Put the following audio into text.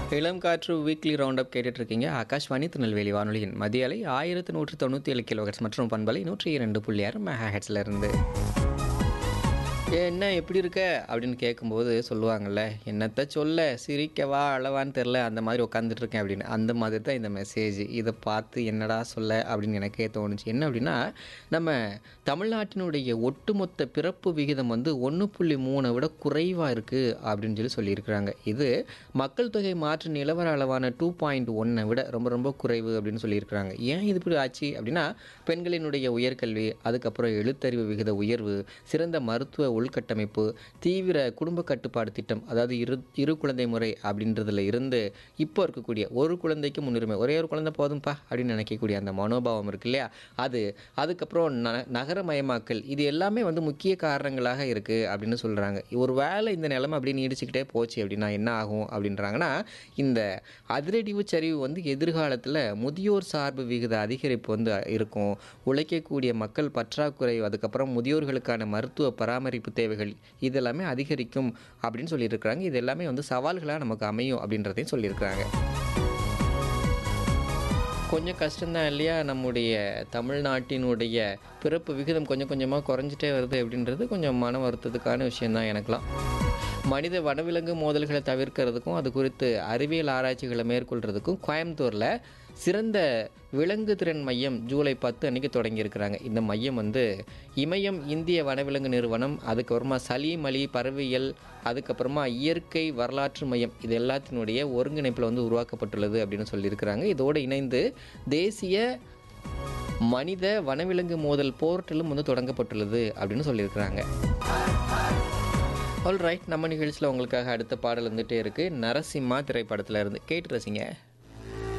இளம் காற்று weekly round up கேட்டுட்டு இருக்கீங்க ஆகாஷ்வாணி திருநெல்வேலி வானொலியின் மதிய அலை ஆயிரத்து நூற்று தொண்ணூற்றி ஏழு கிலோஹெட்ஸ் மற்றும் பண்பலை நூற்றி இரண்டு புள்ளி ஆறு மெகா ஹெட்ஸில் இருந்து "ஏ, என்ன எப்படி இருக்க அப்படின்னு கேட்கும்போது சொல்லுவாங்கல்ல என்னத்த சொல்ல சிரிக்கவா அழவான்னு தெரில அந்த மாதிரி உட்காந்துட்டு இருக்கேன் அப்படின்னு அந்த மாதிரி தான் இந்த மெசேஜ் இதை பார்த்து என்னடா சொல்ல அப்படின்னு எனக்கே தோணுச்சு என்ன அப்படின்னா நம்ம தமிழ்நாட்டினுடைய ஒட்டுமொத்த பிறப்பு விகிதம் வந்து ஒன்று புள்ளி மூணை விட குறைவாக இருக்குது அப்படின்னு சொல்லி சொல்லியிருக்கிறாங்க இது மக்கள் தொகை மாற்று நிலவர அளவான டூ பாயிண்ட் ஒன்னை விட ரொம்ப ரொம்ப குறைவு அப்படின்னு சொல்லியிருக்கிறாங்க ஏன் இது இப்படி ஆச்சு அப்படின்னா பெண்களினுடைய உயர்கல்வி அதுக்கப்புறம் எழுத்தறிவு விகித உயர்வு சிறந்த மருத்துவ உள்கட்டமைப்பு தீவிர குடும்ப கட்டுப்பாடு திட்டம் அதாவது இரு இரு குழந்தை முறை அப்படின்றதுல இருந்து இப்போ இருக்கக்கூடிய ஒரு குழந்தைக்கு முன்னுரிமை ஒரே ஒரு குழந்தை போதும்பா அப்படின்னு நினைக்கக்கூடிய அந்த மனோபாவம் இருக்கு இல்லையா அது அதுக்கப்புறம் ந நகரமயமாக்கல் இது எல்லாமே வந்து முக்கிய காரணங்களாக இருக்குது அப்படின்னு சொல்கிறாங்க ஒரு வேளை இந்த நிலைமை அப்படி நீடிச்சுக்கிட்டே போச்சு அப்படின்னா என்ன ஆகும் அப்படின்றாங்கன்னா இந்த அதிரடிவு சரிவு வந்து எதிர்காலத்தில் முதியோர் சார்பு விகித அதிகரிப்பு வந்து இருக்கும் உழைக்கக்கூடிய மக்கள் பற்றாக்குறை அதுக்கப்புறம் முதியோர்களுக்கான மருத்துவ பராமரிப்பு தேவைகள் இதெல்லாமே அதிகரிக்கும் அப்படின்னு சொல்லியிருக்கிறாங்க இது எல்லாமே வந்து சவால்களாக நமக்கு அமையும் அப்படின்றதையும் சொல்லியிருக்கிறாங்க கொஞ்சம் கஷ்டம்தான் இல்லையா நம்முடைய தமிழ்நாட்டினுடைய பிறப்பு விகிதம் கொஞ்சம் கொஞ்சமாக குறைஞ்சிட்டே வருது அப்படின்றது கொஞ்சம் மன வருத்தத்துக்கான விஷயந்தான் எனக்கெலாம் மனித வனவிலங்கு மோதல்களை தவிர்க்கிறதுக்கும் அது குறித்து அறிவியல் ஆராய்ச்சிகளை மேற்கொள்கிறதுக்கும் கோயம்புத்தூரில் சிறந்த விலங்கு திறன் மையம் ஜூலை பத்து அன்னைக்கு தொடங்கியிருக்கிறாங்க இந்த மையம் வந்து இமயம் இந்திய வனவிலங்கு நிறுவனம் அதுக்கப்புறமா சலீம் அலி பறவையியல் அதுக்கப்புறமா இயற்கை வரலாற்று மையம் இது எல்லாத்தினுடைய ஒருங்கிணைப்பில் வந்து உருவாக்கப்பட்டுள்ளது அப்படின்னு சொல்லியிருக்கிறாங்க இதோடு இணைந்து தேசிய மனித வனவிலங்கு மோதல் போர்ட்டலும் வந்து தொடங்கப்பட்டுள்ளது அப்படின்னு சொல்லியிருக்கிறாங்க ஆல் ரைட் நம்ம நிகழ்ச்சியில் உங்களுக்காக அடுத்த பாடல் வந்துட்டே இருக்குது நரசிம்மா திரைப்படத்தில் இருந்து கேட்டு ரசிங்க